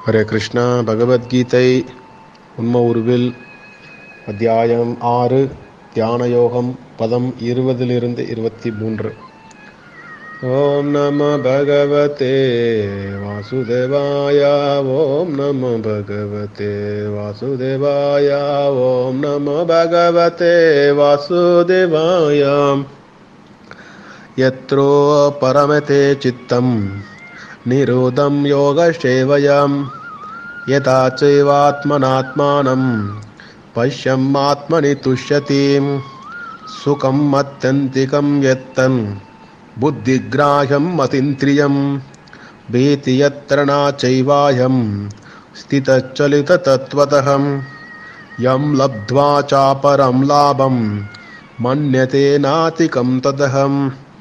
ஹரே கிருஷ்ணா பகவத்கீதை உண்ம உருவில் அத்தியாயம் ஆறு தியான யோகம் பதம் இருபதிலிருந்து இருபத்தி மூன்று ஓம் நம பகவதே வாசுதேவாய ஓம் நம பகவதே வாசுதேவாய ஓம் நம பகவதே வாசுதேவாயாம் यत्रो परमते चित्तं निरोधं योगसेवयां यथा चैवात्मनात्मानं पश्यमात्मनि तुष्यतिं सुखम् अत्यन्तिकं यत्तन् बुद्धिग्राह्यम् अतीन्द्रियं भीति यत्र न चैवायं स्थितचलिततत्त्वतः यं लब्ध्वा चापरं लाभं मन्यते नातिकं तदहम्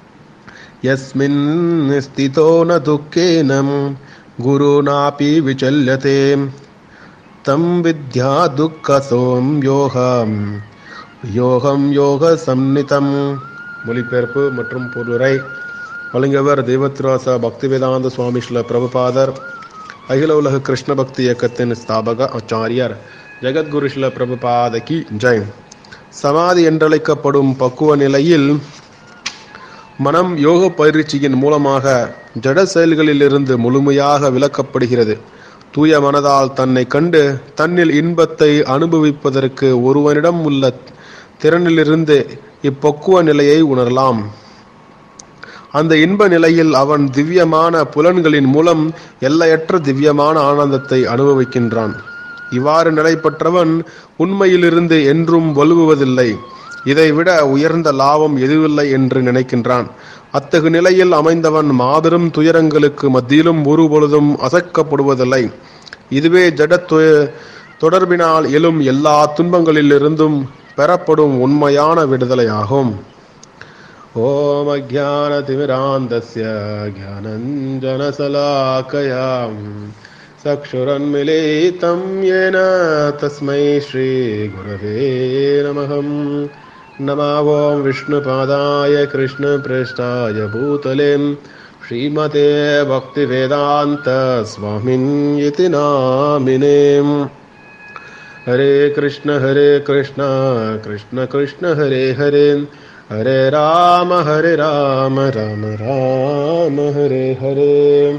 यस्मिन् स्थितो न दुःखेन गुरुनापि विचल्यते तं विद्या दुःखसों யோகம் யோகம் யோக சம்னிதம் மொழிபெயர்ப்பு மற்றும் பொருளுரை வழங்கியவர் தெய்வத்ராச பக்திவேதாந்த சுவாமி ஸ்ல பிரபுபாதர் அகில உலக கிருஷ்ண பக்தி இயக்கத்தின் ஸ்தாபக ஆச்சாரியர் ஜெகத்குரு ஸ்ல பிரபுபாதகி ஜெய் சமாதி என்றழைக்கப்படும் பக்குவ நிலையில் மனம் யோக பயிற்சியின் மூலமாக ஜட செயல்களிலிருந்து முழுமையாக விலக்கப்படுகிறது தூய மனதால் தன்னை கண்டு தன்னில் இன்பத்தை அனுபவிப்பதற்கு ஒருவனிடம் உள்ள திறனிலிருந்து இப்பக்குவ நிலையை உணரலாம் அந்த இன்ப நிலையில் அவன் திவ்யமான புலன்களின் மூலம் எல்லையற்ற திவ்யமான ஆனந்தத்தை அனுபவிக்கின்றான் இவ்வாறு நிலைப்பற்றவன் உண்மையிலிருந்து என்றும் வலுவுவதில்லை இதைவிட உயர்ந்த லாபம் எதுவில்லை என்று நினைக்கின்றான் அத்தகு நிலையில் அமைந்தவன் மாபெரும் துயரங்களுக்கு மத்தியிலும் ஒருபொழுதும் அசைக்கப்படுவதில்லை இதுவே ஜட தொடர்பினால் எழும் எல்லா துன்பங்களிலிருந்தும் பெறப்படும் உண்மையான விடுதலையாகும் ஓம் அஜானதிமிராந்தஸ்ய ஜானஞ்சனசலாக்கயாம் चक्षुरन्मिलितं येन तस्मै श्रीगुरवे नमः नमो ॐ विष्णुपादाय कृष्णप्रेष्ठाय भूतले श्रीमते भक्तिवेदान्तस्वामिन् इति नामिने हरे कृष्ण हरे कृष्ण कृष्ण कृष्ण हरे हरे हरे राम हरे राम राम राम हरे हरे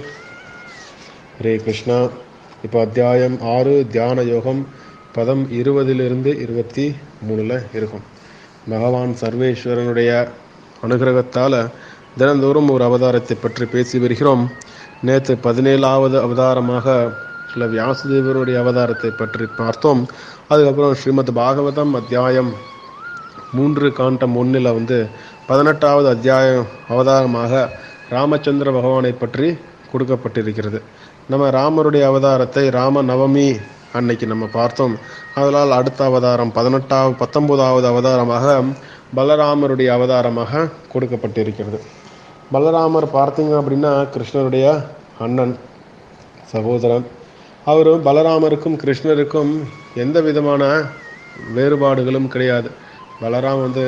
ஹரே கிருஷ்ணா இப்போ அத்தியாயம் ஆறு தியான யோகம் பதம் இருபதிலிருந்து இருபத்தி மூணில் இருக்கும் பகவான் சர்வேஸ்வரனுடைய அனுகிரகத்தால் தினந்தோறும் ஒரு அவதாரத்தை பற்றி பேசி வருகிறோம் நேற்று பதினேழாவது அவதாரமாக சில வியாசதேவருடைய அவதாரத்தை பற்றி பார்த்தோம் அதுக்கப்புறம் ஸ்ரீமத் பாகவதம் அத்தியாயம் மூன்று காண்டம் ஒன்றில் வந்து பதினெட்டாவது அத்தியாயம் அவதாரமாக ராமச்சந்திர பகவானை பற்றி கொடுக்கப்பட்டிருக்கிறது நம்ம ராமருடைய அவதாரத்தை ராம நவமி அன்னைக்கு நம்ம பார்த்தோம் அதனால் அடுத்த அவதாரம் பதினெட்டாவது பத்தொன்பதாவது அவதாரமாக பலராமருடைய அவதாரமாக கொடுக்கப்பட்டிருக்கிறது பலராமர் பார்த்தீங்க அப்படின்னா கிருஷ்ணருடைய அண்ணன் சகோதரன் அவர் பலராமருக்கும் கிருஷ்ணருக்கும் எந்த விதமான வேறுபாடுகளும் கிடையாது பலராம் வந்து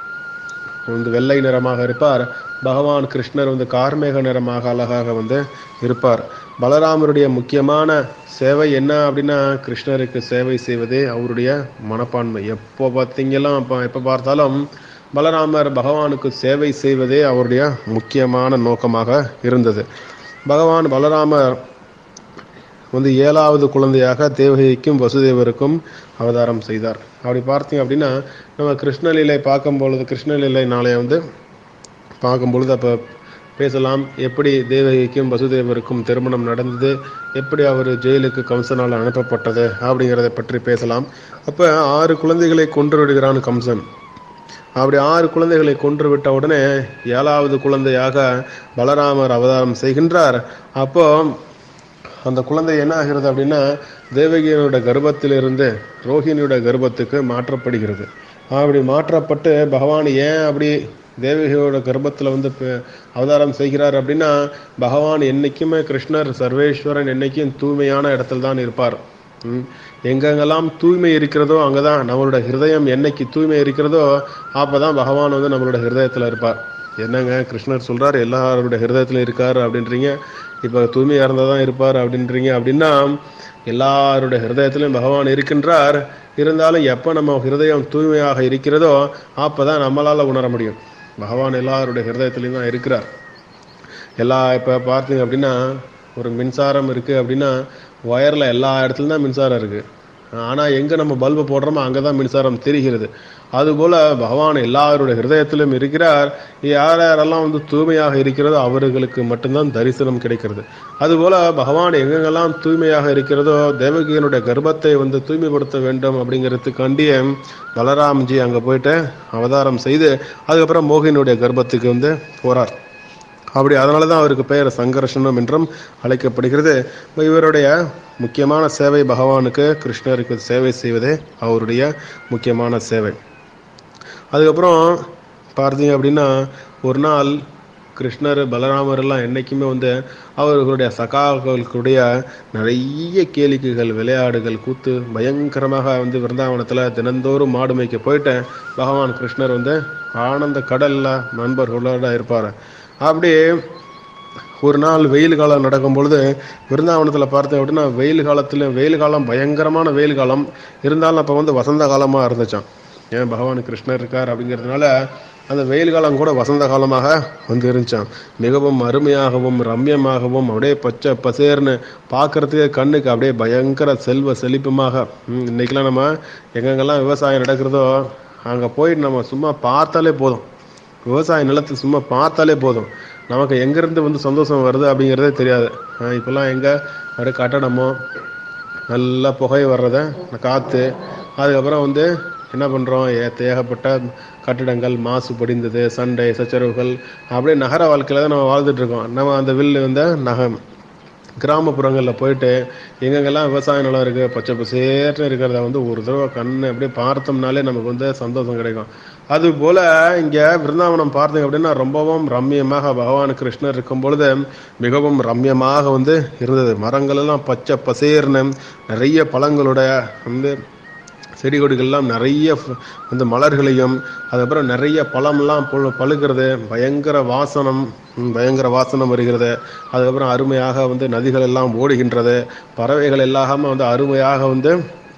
வந்து வெள்ளை நிறமாக இருப்பார் பகவான் கிருஷ்ணர் வந்து கார்மேக நிறமாக அழகாக வந்து இருப்பார் பலராமருடைய முக்கியமான சேவை என்ன அப்படின்னா கிருஷ்ணருக்கு சேவை செய்வதே அவருடைய மனப்பான்மை எப்போ பார்த்தீங்கலாம் இப்போ எப்போ பார்த்தாலும் பலராமர் பகவானுக்கு சேவை செய்வதே அவருடைய முக்கியமான நோக்கமாக இருந்தது பகவான் பலராமர் வந்து ஏழாவது குழந்தையாக தேவகிக்கும் வசுதேவருக்கும் அவதாரம் செய்தார் அப்படி பார்த்தீங்க அப்படின்னா நம்ம கிருஷ்ணலீலை பார்க்கும் பொழுது கிருஷ்ணலீலை நாளைய வந்து பார்க்கும் பொழுது அப்போ பேசலாம் எப்படி தேவகிக்கும் வசுதேவருக்கும் திருமணம் நடந்தது எப்படி அவர் ஜெயிலுக்கு கம்சனால் அனுப்பப்பட்டது அப்படிங்கிறத பற்றி பேசலாம் அப்போ ஆறு குழந்தைகளை கொன்று விடுகிறான் கம்சன் அப்படி ஆறு குழந்தைகளை கொன்று விட்ட உடனே ஏழாவது குழந்தையாக பலராமர் அவதாரம் செய்கின்றார் அப்போ அந்த குழந்தை என்ன ஆகிறது அப்படின்னா தேவகியனோட கர்ப்பத்திலிருந்து ரோஹிணியோட கர்ப்பத்துக்கு மாற்றப்படுகிறது அப்படி மாற்றப்பட்டு பகவான் ஏன் அப்படி தேவகியோட கர்ப்பத்தில் வந்து அவதாரம் செய்கிறார் அப்படின்னா பகவான் என்னைக்குமே கிருஷ்ணர் சர்வேஸ்வரன் என்னைக்கும் தூய்மையான இடத்துல தான் இருப்பார் எங்கெங்கெல்லாம் தூய்மை இருக்கிறதோ அங்கே தான் நம்மளோட ஹிருதயம் என்னைக்கு தூய்மை இருக்கிறதோ அப்போ தான் பகவான் வந்து நம்மளோட ஹிருதயத்தில் இருப்பார் என்னங்க கிருஷ்ணர் சொல்றாரு எல்லாருடைய ஹிருதயத்திலும் இருக்காரு அப்படின்றீங்க இப்போ தூய்மையாக இருந்தால் தான் இருப்பார் அப்படின்றீங்க அப்படின்னா எல்லாருடைய ஹிருதயத்திலும் பகவான் இருக்கின்றார் இருந்தாலும் எப்போ நம்ம ஹிருதயம் தூய்மையாக இருக்கிறதோ அப்போ தான் நம்மளால் உணர முடியும் பகவான் எல்லாருடைய ஹிருதயத்திலையும் தான் இருக்கிறார் எல்லா இப்போ பார்த்தீங்க அப்படின்னா ஒரு மின்சாரம் இருக்குது அப்படின்னா ஒயரில் எல்லா இடத்துலையும் தான் மின்சாரம் இருக்குது ஆனால் எங்கே நம்ம பல்பு போடுறோமோ அங்கே தான் மின்சாரம் தெரிகிறது அதுபோல் பகவான் எல்லாருடைய ஹிருதயத்திலும் இருக்கிறார் யார் யாரெல்லாம் வந்து தூய்மையாக இருக்கிறதோ அவர்களுக்கு மட்டும்தான் தரிசனம் கிடைக்கிறது அதுபோல் பகவான் எங்கெங்கெல்லாம் தூய்மையாக இருக்கிறதோ தேவகியனுடைய கர்ப்பத்தை வந்து தூய்மைப்படுத்த வேண்டும் அப்படிங்கிறதுக்காண்டியே பலராம்ஜி அங்கே போயிட்டு அவதாரம் செய்து அதுக்கப்புறம் மோகினுடைய கர்ப்பத்துக்கு வந்து போகிறார் அப்படி அதனால தான் அவருக்கு பெயர் சங்கர்ஷனம் என்றும் அழைக்கப்படுகிறது இப்ப இவருடைய முக்கியமான சேவை பகவானுக்கு கிருஷ்ணருக்கு சேவை செய்வதே அவருடைய முக்கியமான சேவை அதுக்கப்புறம் பார்த்தீங்க அப்படின்னா ஒரு நாள் கிருஷ்ணர் பலராமர் எல்லாம் என்றைக்குமே வந்து அவர்களுடைய சகாக்களுடைய நிறைய கேளிக்கைகள் விளையாடுகள் கூத்து பயங்கரமாக வந்து விருந்தாவனத்தில் தினந்தோறும் மாடு மேய்க்க போயிட்டு பகவான் கிருஷ்ணர் வந்து ஆனந்த கடலில் நண்பர்களோட இருப்பார் அப்படி ஒரு நாள் வெயில் காலம் நடக்கும் பொழுது விருந்தாவனத்தில் பார்த்தேன் அப்படின்னா வெயில் காலத்தில் வெயில் காலம் பயங்கரமான வெயில் காலம் இருந்தாலும் அப்போ வந்து வசந்த காலமாக இருந்துச்சான் ஏன் பகவான் கிருஷ்ணர் இருக்கார் அப்படிங்கிறதுனால அந்த வெயில் காலம் கூட வசந்த காலமாக வந்து இருந்துச்சான் மிகவும் அருமையாகவும் ரம்யமாகவும் அப்படியே பச்சை பசேர்னு பார்க்கறதுக்கே கண்ணுக்கு அப்படியே பயங்கர செல்வ செழிப்புமாக ம், இன்னைக்கெல்லாம் நம்ம எங்கெங்கெல்லாம் விவசாயம் நடக்கிறதோ அங்கே போயிட்டு நம்ம சும்மா பார்த்தாலே போதும் விவசாய நிலத்தை சும்மா பார்த்தாலே போதும் நமக்கு எங்கேருந்து வந்து சந்தோஷம் வருது அப்படிங்கிறதே தெரியாது ஆஹ் இப்போல்லாம் எங்கே அப்படியே கட்டடமோ நல்லா புகை வர்றத காற்று அதுக்கப்புறம் வந்து என்ன பண்ணுறோம் ஏகப்பட்ட கட்டிடங்கள் மாசு படிந்தது சண்டை சச்சரவுகள் அப்படியே நகர வாழ்க்கையில் தான் நம்ம வாழ்ந்துட்டு இருக்கோம் நம்ம அந்த வில்லு வந்து நகம் கிராமப்புறங்களில் போயிட்டு எங்கெங்கெல்லாம் விவசாய நிலம் இருக்குது பச்சை பசேர்னு இருக்கிறத வந்து ஒரு தடவை கண்ணு அப்படியே பார்த்தோம்னாலே நமக்கு வந்து சந்தோஷம் கிடைக்கும் அது போல் இங்கே விருந்தாவனம் பார்த்தீங்க அப்படின்னா ரொம்பவும் ரம்மியமாக பகவான் கிருஷ்ணர் இருக்கும் பொழுது மிகவும் ரம்யமாக வந்து இருந்தது மரங்கள் எல்லாம் பச்சை பசேர்னு நிறைய பழங்களுடைய வந்து செடி கொடிகள்லாம் நிறைய ஃப- வந்து மலர்களையும் அதுக்கப்புறம் நிறைய பழம்லாம் பழு பழுக்கிறது பயங்கர வாசனம் ம், பயங்கர வாசனம் வருகிறது அதுக்கப்புறம் அருமையாக வந்து நதிகள் எல்லாம் ஓடுகின்றது பறவைகள் எல்லாமே வந்து அருமையாக வந்து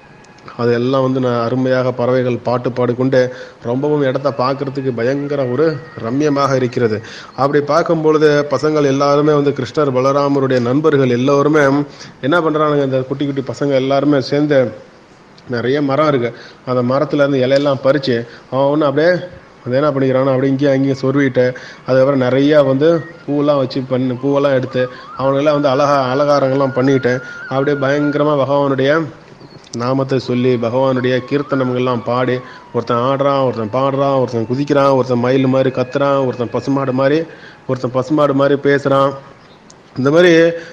அது எல்லாம் வந்து நான் அருமையாக பறவைகள் பாட்டு பாடிக்கொண்டு ரொம்பவும் இடத்த பார்க்கறதுக்கு பயங்கர ஒரு ரம்யமாக இருக்கிறது அப்படி பார்க்கும் பொழுது பசங்கள் எல்லாருமே வந்து கிருஷ்ணர் பலராமருடைய நண்பர்கள் எல்லோருமே என்ன பண்ணுறானுங்க இந்த குட்டி குட்டி பசங்க எல்லாருமே சேர்ந்து நிறைய மரம் இருக்கு அந்த மரத்துல இருந்து இலையெல்லாம் பறிச்சு அவன் ஒன்று அப்படியே அது என்ன பண்ணிக்கிறானோ அப்படியே இங்கேயும் அங்கேயும் சொருவிட்டு அதுக்கப்புறம் நிறைய வந்து பூவெல்லாம் வச்சு பண்ணி பூவெல்லாம் எடுத்து அவனுங்கெல்லாம் வந்து அழகா அலங்காரங்கள்லாம் பண்ணிட்டு அப்படியே பயங்கரமா பகவானுடைய நாமத்தை சொல்லி பகவானுடைய கீர்த்தனங்கள்லாம் பாடி ஒருத்தன் ஆடுறான் ஒருத்தன் பாடுறான் ஒருத்தன் குதிக்கிறான் ஒருத்தன் மயில் மாதிரி கத்துறான் ஒருத்தன் பசுமாடு மாதிரி ஒருத்தன் பசுமாடு மாதிரி பேசுறான் இந்த மாதிரி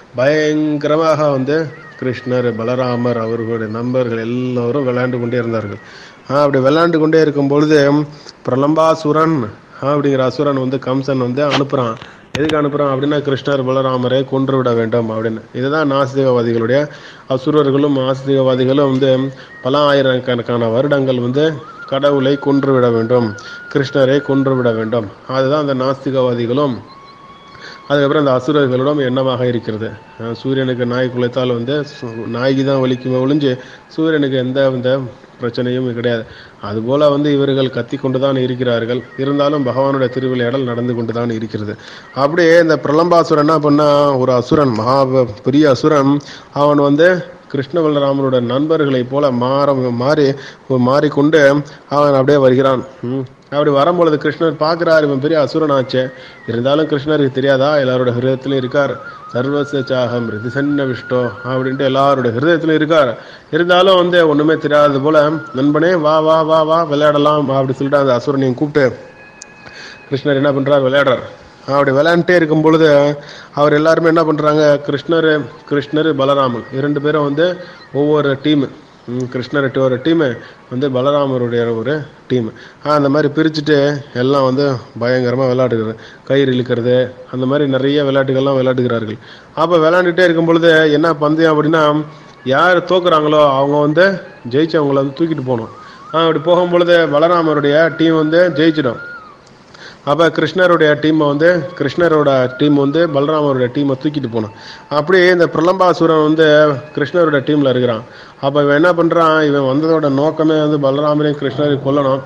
பயங்கரமாக வந்து கிருஷ்ணர் பலராமர் அவர்களுடைய நண்பர்கள் எல்லோரும் விளையாண்டு கொண்டே இருந்தார்கள் ஆஹ் அப்படி விளையாண்டு கொண்டே இருக்கும் பொழுது பிரலம்பாசுரன் ஆஹ் அப்படிங்கிற அசுரன் வந்து கம்சன் வந்து அனுப்புறான் எதுக்கு அனுப்புறான் அப்படின்னா கிருஷ்ணர் பலராமரை கொன்று விட வேண்டும் அப்படின்னு இதுதான் நாஸ்திகவாதிகளுடைய அசுரர்களும் ஆஸ்திகவாதிகளும் வந்து பல ஆயிரக்கணக்கான வருடங்கள் வந்து கடவுளை கொன்று விட வேண்டும் கிருஷ்ணரை கொன்று விட வேண்டும் அதுதான் அந்த நாஸ்திகவாதிகளும் அதுக்கப்புறம் அந்த அசுரர்களிடம் எண்ணமாக இருக்கிறது அஹ் சூரியனுக்கு நாய் குலைத்தால் வந்து சு- நாய்க்கு தான் வலிக்குமே ஒழிஞ்சு சூரியனுக்கு எந்த வித பிரச்சனையும் கிடையாது அதுபோல வந்து இவர்கள் கத்தி கொண்டு தான் இருக்கிறார்கள் இருந்தாலும் பகவானுடைய திருவிளையாடல் நடந்து கொண்டு தான் இருக்கிறது அப்படியே இந்த பிரலம்பாசுரன் என்ன பண்ணா ஒரு அசுரன் மகா பெரிய அசுரன் அவன் வந்து கிருஷ்ண பலராமனோட நண்பர்களைப் போல மாற மாறி மாறிக்கொண்டு அவன் அப்படியே வருகிறான் ம். அப்படி வரும்பொழுது கிருஷ்ணர் பார்க்குறாரு இவன் பெரிய அசுரனாச்சே இருந்தாலும் கிருஷ்ணருக்கு தெரியாதா எல்லாரோட ஹிருதயத்திலும் இருக்கார் சர்வச சாகம் ரிதிசன்ன விஷ்டோ அப்படின்ட்டு எல்லாரோட ஹிருதயத்திலும் இருக்கார் இருந்தாலும் வந்து ஒண்ணுமே தெரியாதது போல நண்பனே வா வா வா வா விளையாடலாம் அப்படி சொல்லிட்டு அந்த அசுரனையும் கூப்பிட்டு கிருஷ்ணர் என்ன பண்றார் விளையாடுறார் அப்படி விளையாண்டுட்டே இருக்கும் பொழுது அவர் எல்லாருமே என்ன பண்றாங்க கிருஷ்ணர் கிருஷ்ணர் பலராமன் இரண்டு பேரும் வந்து ஒவ்வொரு டீம் கிருஷ்ணர் ஒரு டீமு வந்து பலராமருடைய ஒரு டீம் அந்த மாதிரி பிரிச்சுட்டு எல்லாம் வந்து பயங்கரமாக விளையாடுகிறது கயிறு இழுக்கிறது அந்த மாதிரி நிறைய விளையாட்டுகள்லாம் விளையாடுகிறார்கள் அப்போ விளையாண்டுட்டே இருக்கும் பொழுது என்ன பந்தயம் அப்படின்னா யார் தோக்குறாங்களோ அவங்க வந்து ஜெயிச்சவங்கள வந்து தூக்கிட்டு போகணும் ஆஹ் அப்படி போகும் பொழுது பலராமருடைய டீம் வந்து ஜெயிச்சிடும் அப்போ கிருஷ்ணருடைய டீமை வந்து கிருஷ்ணரோட டீம் வந்து பலராமருடைய டீமை தூக்கிட்டு போனான் அப்படியே இந்த பிரலம்பாசுரன் வந்து கிருஷ்ணரோட டீமில் இருக்கிறான் அப்போ இவன் என்ன பண்ணுறான் இவன் வந்ததோட நோக்கமே வந்து பலராமரையும் கிருஷ்ணரையும் கொல்லணும்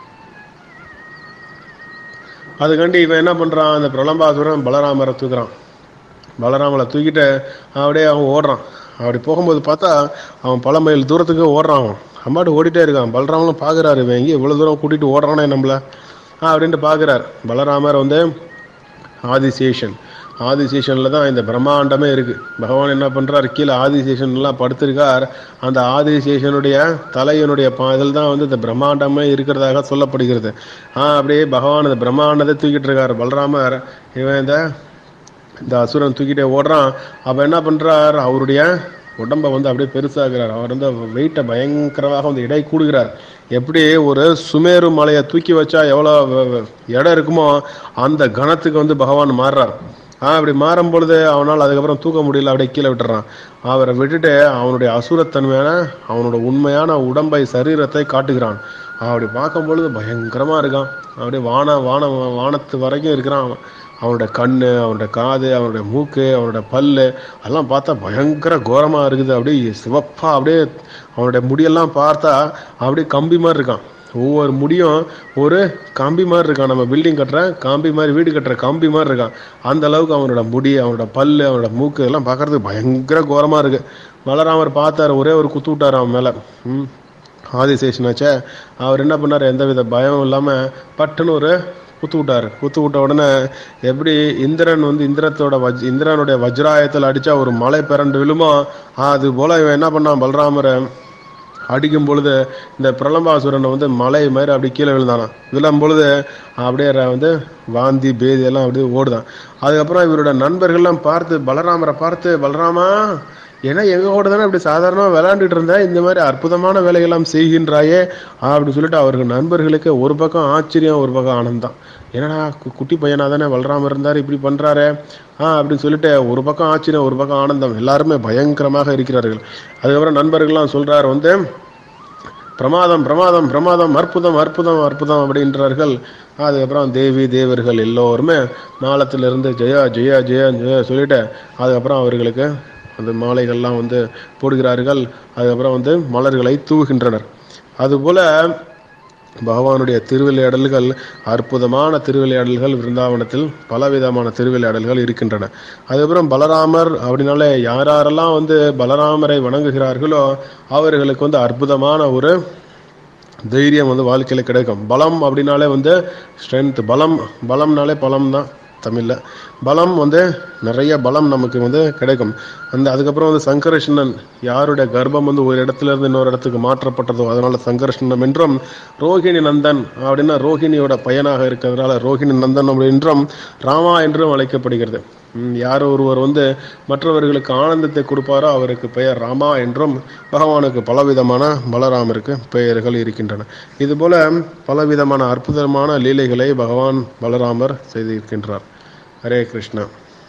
அதுக்காண்டி இவன் என்ன பண்ணுறான் அந்த பிரலம்பாசுரன் பலராமரை தூக்குறான் பலராமலை தூக்கிட்டு அப்படியே அவன் ஓடுறான் அப்படி போகும்போது பார்த்தா அவன் பல மைல் தூரத்துக்கு ஓடுறான் அவன் அம்மாட்டு ஓடிட்டே இருக்கான் பலராமலும் பார்க்குறாரு இவன் எங்கே இவ்வளோ தூரம் கூட்டிகிட்டு ஓடுறானே நம்மள அப்படின்ட்டு பார்க்குறார் பலராமர் வந்து ஆதிசேஷன் ஆதிசேஷனில் தான் இந்த பிரம்மாண்டமே இருக்குது பகவான் என்ன பண்ணுறார் கீழே ஆதிசேஷன்லாம் படுத்திருக்கார் அந்த ஆதிசேஷனுடைய தலையனுடைய இதில் தான் வந்து இந்த பிரம்மாண்டமே இருக்கிறதாக சொல்லப்படுகிறது ஆ அப்படியே பகவான் இந்த பிரம்மாண்டத்தை தூக்கிட்டு இருக்கார் பலராமர் இவன் இந்த இந்த அசுரன் தூக்கிட்டே ஓடுறான் அப்போ என்ன பண்ணுறார் அவருடைய உடம்பை வந்து அப்படியே பெருசாகிறார் அவர் வந்து வெயிட்டை பயங்கரமாக வந்து இடை கூடுகிறார் எப்படி ஒரு சுமேரு மலையை தூக்கி வச்சா எவ்வளோ இடம் இருக்குமோ அந்த கணத்துக்கு வந்து பகவான் மாறுறார் ஆ அப்படி மாறும் பொழுது அவனால் அதுக்கப்புறம் தூக்க முடியல அப்படியே கீழே விட்டுறான் அவரை விட்டுட்டு அவனுடைய அசுரத்தன்மையான அவனோட உண்மையான உடம்பை சரீரத்தை காட்டுகிறான் அப்படி பார்க்கும் பொழுது பயங்கரமாக இருக்கான் அப்படியே வான வான வானத்து வரைக்கும் இருக்கிறான் அவன் அவனோட கண் அவனோட காது அவனுடைய மூக்கு அவனோட பல்லு அதெல்லாம் பார்த்தா பயங்கர கோரமாக இருக்குது அப்படியே சிவப்பாக அப்படியே அவனுடைய முடியெல்லாம் பார்த்தா அப்படியே கம்பி மாதிரி இருக்கான் ஒவ்வொரு முடியும் ஒரு கம்பி மாதிரி இருக்கான் நம்ம பில்டிங் கட்டுற கம்பி மாதிரி வீடு கட்டுற கம்பி மாதிரி இருக்கான் அந்த அளவுக்கு அவனோட முடி அவனோட பல்லு அவனோட மூக்கு எல்லாம் பார்க்கறதுக்கு பயங்கர கோரமாக இருக்கு பலராமர் பார்த்தாரு ஒரே ஒரு குத்து விட்டார் அவன் மேலே ம் ஆதிசேஷனாச்சே அவர் என்ன பண்ணார் எந்தவித பயமும் இல்லாமல் பட்டுன்னு ஒரு குத்து விட்டார் குத்து விட்ட உடனே எப்படி இந்திரன் வந்து இந்திரத்தோட வஜ் இந்திரனுடைய வஜ்ராயத்தில் அடித்தா ஒரு மலை பிறண்டு விழுமோ அது போல் இவன் என்ன பண்ணான் பலராமரை அடிக்கும் பொழுது இந்த பிரலம்பாசுரனை வந்து மலை மாதிரி அப்படி கீழே விழுந்தானான் விழும் பொழுது அப்படியே வந்து வாந்தி பேதி எல்லாம் அப்படியே ஓடுதான் அதுக்கப்புறம் இவரோட நண்பர்கள்லாம் பார்த்து பலராமரை பார்த்து பலராமா ஏன்னா எங்க கூட தானே இப்படி சாதாரணமாக விளையாண்டுட்டு இருந்தா இந்த மாதிரி அற்புதமான வேலைகள்லாம் செய்கின்றாயே அப்படின்னு சொல்லிட்டு அவர்கள் நண்பர்களுக்கு ஒரு பக்கம் ஆச்சரியம் ஒரு பக்கம் ஆனந்தம் என்னடா குட்டி பையனா தானே வளராம இருந்தார் இப்படி பண்றாரு ஆ அப்படின்னு சொல்லிட்டு ஒரு பக்கம் ஆச்சரியம் ஒரு பக்கம் ஆனந்தம் எல்லாருமே பயங்கரமாக இருக்கிறார்கள் அதுக்கப்புறம் நண்பர்கள்லாம் சொல்றாரு வந்து பிரமாதம் பிரமாதம் பிரமாதம் அற்புதம் அற்புதம் அற்புதம் அப்படின்றார்கள் அதுக்கப்புறம் தேவி தேவர்கள் எல்லோருமே மாலத்திலிருந்து ஜெயா ஜெயா ஜெயா ஜெயா சொல்லிட்டு அதுக்கப்புறம் அவர்களுக்கு அந்த மாலைகள்லாம் வந்து போடுகிறார்கள் அதுக்கப்புறம் வந்து மலர்களை தூவுகின்றனர் அதுபோல பகவானுடைய திருவிளையாடல்கள் அற்புதமான திருவிளையாடல்கள் விருந்தாவனத்தில் பலவிதமான திருவிளையாடல்கள் இருக்கின்றன அதுக்கப்புறம் பலராமர் அப்படின்னாலே யார் யாரெல்லாம் வந்து பலராமரை வணங்குகிறார்களோ அவர்களுக்கு வந்து அற்புதமான ஒரு தைரியம் வந்து வாழ்க்கையில் கிடைக்கும் பலம் அப்படின்னாலே வந்து ஸ்ட்ரென்த் பலம் பலம்னாலே பலம் தான் தமிழில் பலம் வந்து நிறைய பலம் நமக்கு வந்து கிடைக்கும் அந்த அதுக்கப்புறம் வந்து சங்கர்ஷணன் யாருடைய கர்ப்பம் வந்து ஒரு இடத்துல இருந்து இன்னொரு இடத்துக்கு மாற்றப்பட்டதோ அதனால சங்கர்ஷணம் என்றும் ரோஹிணி நந்தன் அப்படின்னா ரோஹிணியோட பையனாக இருக்கிறதுனால ரோஹிணி நந்தன் என்றும் ராமா என்றும் அழைக்கப்படுகிறது யார் ஒருவர் வந்து மற்றவர்களுக்கு ஆனந்தத்தை கொடுப்பாரோ அவருக்கு பெயர் ராமா என்றும் பகவானுக்கு பலவிதமான பலராமருக்கு பெயர்கள் இருக்கின்றன இதுபோல பலவிதமான அற்புதமான லீலைகளை பகவான் பலராமர் செய்திருக்கின்றார் ஹரே கிருஷ்ணா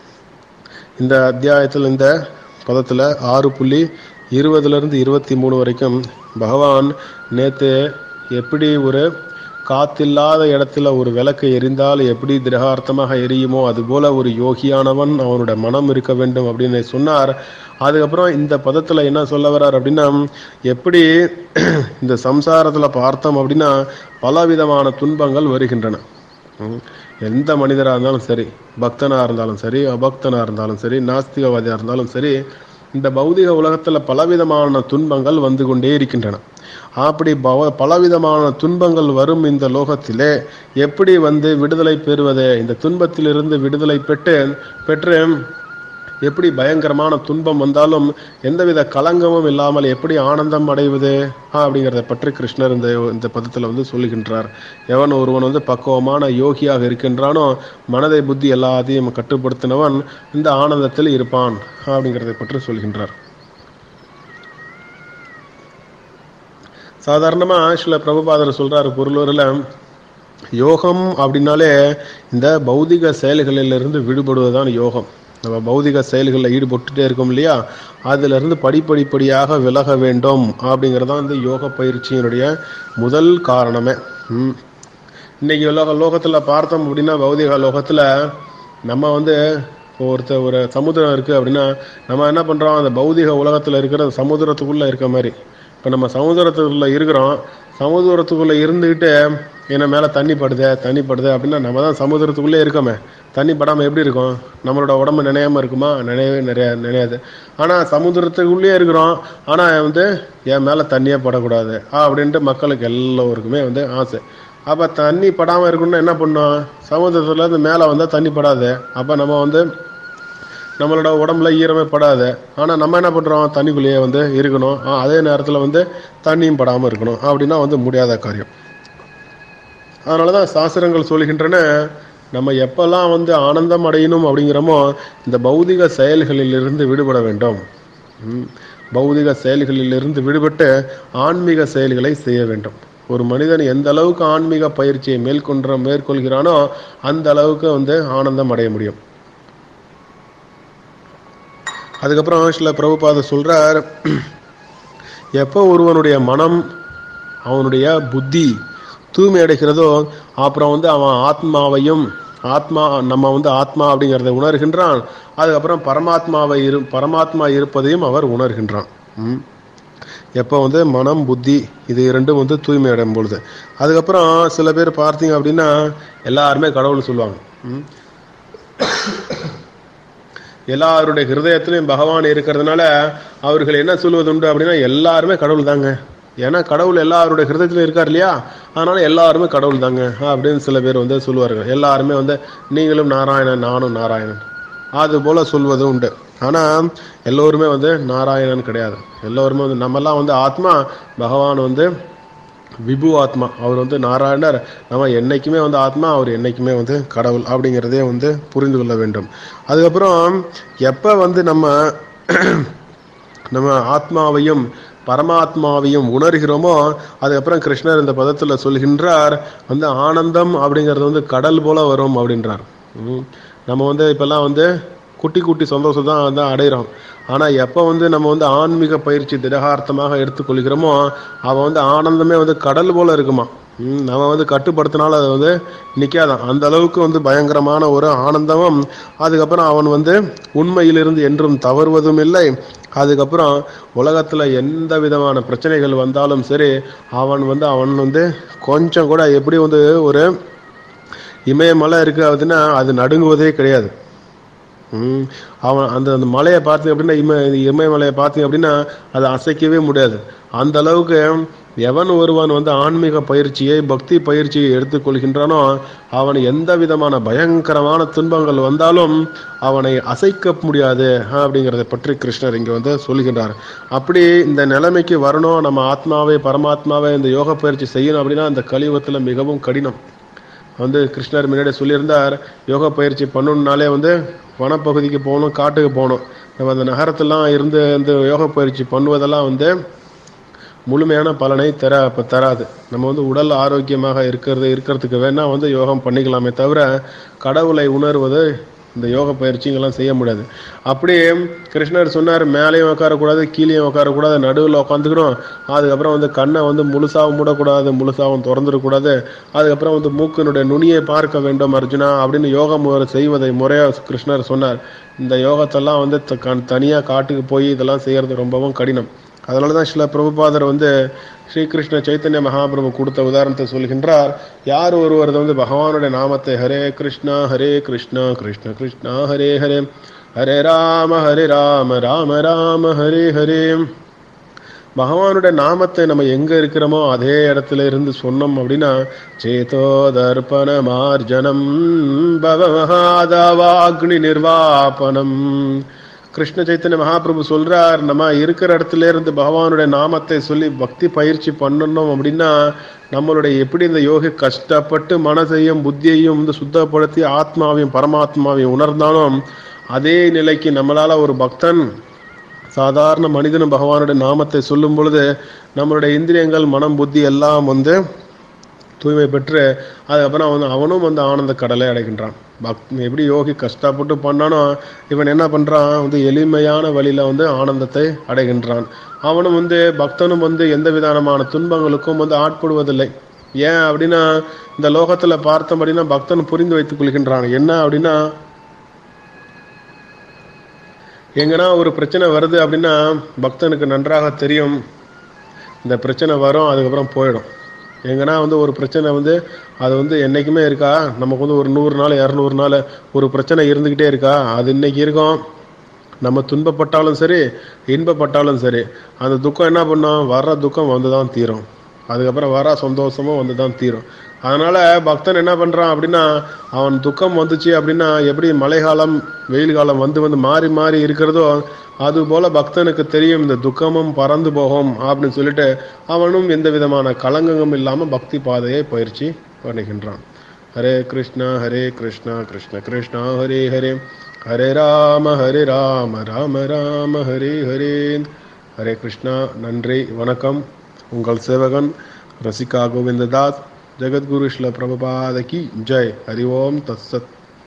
இந்த அத்தியாயத்தில் இந்த பதத்தில் ஆறு புள்ளி இருபதுலேருந்து இருபத்தி மூணு வரைக்கும் பகவான் நேற்று எப்படி ஒரு காத்தில்லாத இடத்துல ஒரு விளக்கு எரிந்தால் எப்படி திரகார்த்தமாக எரியுமோ அதுபோல ஒரு யோகியானவன் அவனோட மனம் இருக்க வேண்டும் அப்படின்னு சொன்னார் அதுக்கப்புறம் இந்த பதத்தில் என்ன சொல்ல வர்றார் அப்படின்னா எப்படி இந்த சம்சாரத்தில் பார்த்தோம் அப்படின்னா பலவிதமான துன்பங்கள் வருகின்றன எந்த மனிதராக இருந்தாலும் சரி பக்தனாக இருந்தாலும் சரி அபக்தனாக இருந்தாலும் சரி நாஸ்திகவாதியாக இருந்தாலும் சரி இந்த பௌதிக உலகத்தில் பலவிதமான துன்பங்கள் வந்து கொண்டே இருக்கின்றன அப்படி பவ பலவிதமான துன்பங்கள் வரும் இந்த லோகத்திலே எப்படி வந்து விடுதலை பெறுவது இந்த துன்பத்திலிருந்து விடுதலை பெற்று பெற்று எப்படி பயங்கரமான துன்பம் வந்தாலும் எந்தவித கலங்கமும் இல்லாமல் எப்படி ஆனந்தம் அடைவது அப்படிங்கிறத பற்றி கிருஷ்ணர் இந்த இந்த பதத்தில் வந்து சொல்லுகின்றார் எவன் ஒருவன் வந்து பக்குவமான யோகியாக இருக்கின்றானோ மனதை புத்தி எல்லாத்தையும் கட்டுப்படுத்தினவன் இந்த ஆனந்தத்தில் இருப்பான் அப்படிங்கிறதை பற்றி சொல்கின்றார் சாதாரணமாக சில பிரபுபாதர் சொல்றாரு பொருளூரில் யோகம் அப்படின்னாலே இந்த பௌதிக செயல்களிலிருந்து விடுபடுவதுதான் யோகம் நம்ம பௌதிக செயல்களில் ஈடுபட்டுட்டே இருக்கோம் இல்லையா அதிலிருந்து படிப்படிப்படியாக விலக வேண்டும் அப்படிங்கிறது தான் இந்த யோக பயிற்சியினுடைய முதல் காரணமே இன்னைக்கு உலக லோகத்தில் பார்த்தோம் அப்படின்னா பௌதிக லோகத்தில் நம்ம வந்து ஒருத்தர் ஒரு சமுத்திரம் இருக்குது அப்படின்னா நம்ம என்ன பண்ணுறோம் அந்த பௌதிக உலகத்தில் இருக்கிற சமுத்திரத்துக்குள்ளே இருக்க மாதிரி இப்போ நம்ம சமுதிரத்துக்குள்ளே இருக்கிறோம் சமுதிரத்துக்குள்ளே இருந்துக்கிட்டு என்ன மேலே தண்ணி படுதே தண்ணி படுதே அப்படின்னா நம்ம தான் சமுதிரத்துக்குள்ளே இருக்கோமே தண்ணி படாமல் எப்படி இருக்கும் நம்மளோட உடம்பு நினையாம இருக்குமா நினையவே நிறைய நினையாது ஆனால் சமுதிரத்துக்குள்ளேயே இருக்கிறோம் ஆனால் வந்து என் மேலே தண்ணியே படக்கூடாது அப்படின்ட்டு மக்களுக்கு எல்லோருக்குமே வந்து ஆசை அப்போ தண்ணி படாமல் இருக்கணும்னா என்ன பண்ணோம் சமுதிரத்துலேருந்து மேலே வந்தால் தண்ணி படாது அப்போ நம்ம வந்து நம்மளோட உடம்புல ஈரமே படாது ஆனால் நம்ம என்ன பண்ணுறோம் தண்ணிக்குள்ளேயே வந்து இருக்கணும் ஆ, அதே நேரத்தில் வந்து தண்ணியும் படாமல் இருக்கணும் அப்படின்னா வந்து முடியாத காரியம் அதனால தான் சாஸ்திரங்கள் சொல்கின்றன நம்ம எப்பெல்லாம் வந்து ஆனந்தம் அடையணும் அப்படிங்கிறோமோ இந்த பௌதிக செயல்களிலிருந்து விடுபட வேண்டும் ம். பௌதிக செயல்களிலிருந்து விடுபட்டு ஆன்மீக செயல்களை செய்ய வேண்டும் ஒரு மனிதன் எந்த அளவுக்கு ஆன்மீக பயிற்சியை மேற்கொன்ற மேற்கொள்கிறானோ அந்த அளவுக்கு வந்து ஆனந்தம் அடைய முடியும் அதுக்கப்புறம் சில பிரபுபாத சொல்றார் எப்போ ஒருவனுடைய மனம் அவனுடைய புத்தி தூய்மை அடைகிறதோ அப்புறம் வந்து அவன் ஆத்மாவையும் ஆத்மா நம்ம வந்து ஆத்மா அப்படிங்கிறத உணர்கின்றான் அதுக்கப்புறம் பரமாத்மாவை இரு பரமாத்மா இருப்பதையும் அவர் உணர்கின்றான் ம். எப்போ வந்து மனம் புத்தி இது இரண்டும் வந்து தூய்மை அடையும் பொழுது அதுக்கப்புறம் சில பேர் பார்த்தீங்க அப்படின்னா எல்லாருமே கடவுள் சொல்லுவாங்க ம். எல்லாருடைய ஹிருதயத்திலையும் பகவான் இருக்கிறதுனால அவர்கள் என்ன சொல்வது உண்டு அப்படின்னா எல்லாருமே கடவுள் தாங்க ஏன்னா கடவுள் எல்லாருடைய ஹிருதயத்திலும் இருக்கார் இல்லையா அதனால எல்லாருமே கடவுள் தாங்க அப்படின்னு சில பேர் வந்து சொல்லுவார்கள் எல்லாருமே வந்து நீங்களும் நாராயணன் நானும் நாராயணன் அது போல சொல்வது உண்டு ஆனா எல்லோருமே வந்து நாராயணன் கிடையாது எல்லோருமே வந்து நம்மெல்லாம் வந்து ஆத்மா பகவான் வந்து விபு ஆத்மா அவர் வந்து நாராயணர் நம்ம என்னைக்குமே வந்து ஆத்மா அவர் என்னைக்குமே வந்து கடவுள் அப்படிங்கிறதே வந்து புரிந்து கொள்ள வேண்டும் அதுக்கப்புறம் எப்போ வந்து நம்ம நம்ம ஆத்மாவையும் பரமாத்மாவையும் உணர்கிறோமோ அதுக்கப்புறம் கிருஷ்ணர் இந்த பதத்தில் சொல்கின்றார் வந்து ஆனந்தம் அப்படிங்கிறது வந்து கடல் போல வரும் அப்படின்றார் ம். நம்ம வந்து இப்பெல்லாம் வந்து குட்டி குட்டி சந்தோஷம் தான் வந்து அடைகிறோம் ஆனால் எப்போ வந்து நம்ம வந்து ஆன்மீக பயிற்சி திடகார்த்தமாக எடுத்துக்கொள்கிறோமோ அவன் வந்து ஆனந்தமே வந்து கடல் போல இருக்குமா ம், நம்ம வந்து கட்டுப்படுத்தினால அது வந்து நிற்காதான் அந்த அளவுக்கு வந்து பயங்கரமான ஒரு ஆனந்தமும் அதுக்கப்புறம் அவன் வந்து உண்மையிலிருந்து என்றும் தவறுவதும் இல்லை அதுக்கப்புறம் உலகத்தில் எந்த விதமான பிரச்சனைகள் வந்தாலும் சரி அவன் வந்து அவன் வந்து கொஞ்சம் கூட எப்படி வந்து ஒரு இமயமலை இருக்கு அப்படின்னா அது நடுங்குவதே கிடையாது ம். அவன் அந்த அந்த மலையை பார்த்தீங்க அப்படின்னா இம இமயமலையை பார்த்தீங்க அப்படின்னா அதை அசைக்கவே முடியாது அந்த அளவுக்கு எவன் ஒருவன் வந்து ஆன்மீக பயிற்சியை பக்தி பயிற்சியை எடுத்துக்கொள்கின்றானோ அவன் எந்த விதமான பயங்கரமான துன்பங்கள் வந்தாலும் அவனை அசைக்க முடியாது அப்படிங்கிறத பற்றி கிருஷ்ணர் இங்கே வந்து சொல்கின்றார் அப்படி இந்த நிலைமைக்கு வரணும் நம்ம ஆத்மாவை பரமாத்மாவை இந்த யோக பயிற்சி செய்யணும் அப்படின்னா இந்த கலியுகத்தில் மிகவும் கடினம் வந்து கிருஷ்ணர் முன்னாடி சொல்லியிருந்தார் யோகா பயிற்சி பண்ணணுன்னாலே வந்து வனப்பகுதிக்கு போகணும் காட்டுக்கு போகணும் நம்ம அந்த நகரத்தெல்லாம் இருந்து இந்த யோகா பயிற்சி பண்ணுவதெல்லாம் வந்து முழுமையான பலனை தர அப்ப தராது நம்ம வந்து உடல் ஆரோக்கியமாக இருக்கிறது இருக்கிறதுக்கு வேணா வந்து யோகம் பண்ணிக்கலாமே தவிர கடவுளை உணர்வது இந்த யோக பயிற்சிங்கெல்லாம் செய்ய முடியாது அப்படியே கிருஷ்ணர் சொன்னார் மேலேயும் உட்காரக்கூடாது கீழேயும் உட்காரக்கூடாது நடுவில் உட்காந்துக்கணும் அதுக்கப்புறம் வந்து கண்ணை வந்து முழுசாவும் மூடக்கூடாது முழுசாவும் திறந்துடக்கூடாது அதுக்கப்புறம் வந்து மூக்கினுடைய நுனியை பார்க்க வேண்டும் அர்ஜுனா அப்படின்னு யோக முறை செய்வதை முறையாக கிருஷ்ணர் சொன்னார் இந்த யோகத்தெல்லாம் வந்து த- கண்- தனியா காட்டுக்கு போய் இதெல்லாம் செய்யறது ரொம்பவும் கடினம் அதனால தான் சில பிரபுபாதர் வந்து ஸ்ரீகிருஷ்ண சைத்தன்ய மகாபிரபு கொடுத்த உதாரணத்தை சொல்கின்றார் யார் ஒருவர் வந்து பகவானுடைய நாமத்தை ஹரே கிருஷ்ணா ஹரே கிருஷ்ணா கிருஷ்ண கிருஷ்ணா ஹரே ஹரே ஹரே ராம ஹரே ராம ராம ராம ஹரே ஹரே பகவானுடைய நாமத்தை நம்ம எங்க இருக்கிறோமோ அதே இடத்துல இருந்து சொன்னோம் அப்படின்னா சேதோ தர்ப்பண மார்ஜனம் பவமகாதவாக்னி நிர்வாபனம் கிருஷ்ண சைத்தன்ய மகாபிரபு சொல்றார் நம்ம இருக்கிற இடத்துல இருந்து பகவானுடைய நாமத்தை சொல்லி பக்தி பயிற்சி பண்ணணும் அப்படின்னா நம்மளுடைய எப்படி இந்த யோகி கஷ்டப்பட்டு மனசையும் புத்தியையும் வந்து சுத்தப்படுத்தி ஆத்மாவையும் பரமாத்மாவையும் உணர்ந்தாலும் அதே நிலைக்கு நம்மளால ஒரு பக்தன் சாதாரண மனிதனும் பகவானுடைய நாமத்தை சொல்லும் பொழுது நம்மளுடைய இந்திரியங்கள் மனம் புத்தி எல்லாம் வந்து தூய்மை பெற்று அதுக்கப்புறம் வந்து அவனும் வந்து ஆனந்த கடலை அடைகின்றான் பக் எப்படி யோகி கஷ்டப்பட்டு பண்ணானோ இவன் என்ன பண்றான் வந்து எளிமையான வழியில வந்து ஆனந்தத்தை அடைகின்றான் அவனும் வந்து பக்தனும் வந்து எந்த விதமான துன்பங்களுக்கும் வந்து ஆட்படுவதில்லை ஏன் அப்படின்னா இந்த லோகத்துல பார்த்தபடினா பக்தன் புரிந்து வைத்துக் கொள்கின்றான் என்ன அப்படின்னா எங்கன்னா ஒரு பிரச்சனை வருது அப்படின்னா பக்தனுக்கு நன்றாக தெரியும் இந்த பிரச்சனை வரும் அதுக்கப்புறம் போயிடும் எங்கன்னா வந்து ஒரு பிரச்சனை வந்து அது வந்து என்னைக்குமே இருக்கா நமக்கு வந்து ஒரு நூறு நாள் இரநூறு நாள் ஒரு பிரச்சனை இருந்துக்கிட்டே இருக்கா அது இன்னைக்கு இருக்கும் நம்ம துன்பப்பட்டாலும் சரி இன்பப்பட்டாலும் சரி அந்த துக்கம் என்ன பண்ணும் வர்ற துக்கம் வந்து தான் தீரும் அதுக்கப்புறம் வர சந்தோஷமும் வந்து தான் தீரும் அதனால பக்தன் என்ன பண்றான் அப்படின்னா அவன் துக்கம் வந்துச்சு அப்படின்னா எப்படி மழைக்காலம் வெயில் காலம் வந்து வந்து மாறி மாறி இருக்கிறதோ அது போல பக்தனுக்கு தெரியும் இந்த துக்கமும் பறந்து போகும் அப்படின்னு சொல்லிட்டு அவனும் எந்த விதமான கலங்கமும் இல்லாம பக்தி பாதையை பயிற்சி பண்ணுகின்றான் ஹரே கிருஷ்ணா ஹரே கிருஷ்ணா கிருஷ்ண கிருஷ்ணா ஹரே ஹரே ஹரே ராம ஹரே ராம ராம ராம ஹரே ஹரே ஹரே கிருஷ்ணா நன்றி வணக்கம் உங்கள் சேவகன் ரசிகா கோவிந்ததாஸ் ஜெகத்குரு ஸ்ல பிரபுபாத கி ஜெய் ஹரி ஓம் தத்சத்